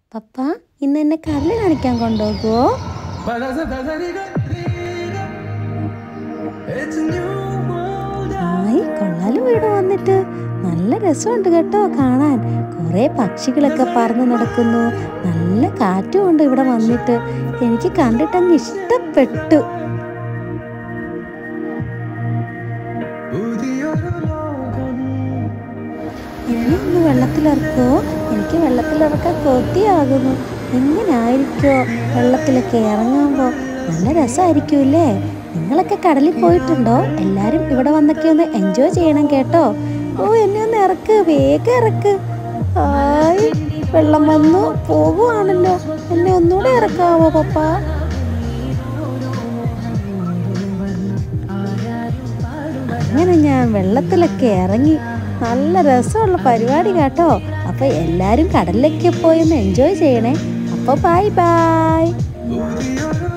പപ്പ ഇന്ന് എന്നെ കടല് കാണിക്കാൻ കൊണ്ടുപോകുമോ ആയി കൊള്ളാലും ഇവിടെ വന്നിട്ട് നല്ല രസമുണ്ട് കേട്ടോ കാണാൻ കുറേ പക്ഷികളൊക്കെ പറന്ന് നടക്കുന്നു നല്ല കാറ്റും ഉണ്ട് ഇവിടെ വന്നിട്ട് എനിക്ക് കണ്ടിട്ടങ്ങ് ഇഷ്ടപ്പെട്ടു എന്നെ ഒന്ന് വെള്ളത്തിലിറക്കുമോ എനിക്ക് വെള്ളത്തിലിറക്കാൻ കൊതിയാകുന്നു എങ്ങനായിരിക്കോ വെള്ളത്തിലൊക്കെ ഇറങ്ങുമ്പോൾ നല്ല രസമായിരിക്കൂല്ലേ നിങ്ങളൊക്കെ കടലിൽ പോയിട്ടുണ്ടോ എല്ലാവരും ഇവിടെ വന്നൊക്കെ ഒന്ന് എൻജോയ് ചെയ്യണം കേട്ടോ ഓ എന്നെ ഒന്ന് ഇറക്ക് വേഗം ഇറക്ക് ആയി വെള്ളം വന്നു പോകുവാണല്ലോ എന്നെ ഒന്നുകൂടെ ഇറക്കാവോ പപ്പ അങ്ങനെ ഞാൻ വെള്ളത്തിലൊക്കെ ഇറങ്ങി നല്ല രസമുള്ള പരിപാടി കേട്ടോ അപ്പൊ എല്ലാരും കടലിലേക്ക് പോയി ഒന്ന് എൻജോയ് ചെയ്യണേ അപ്പൊ ബൈ ബൈ Booty on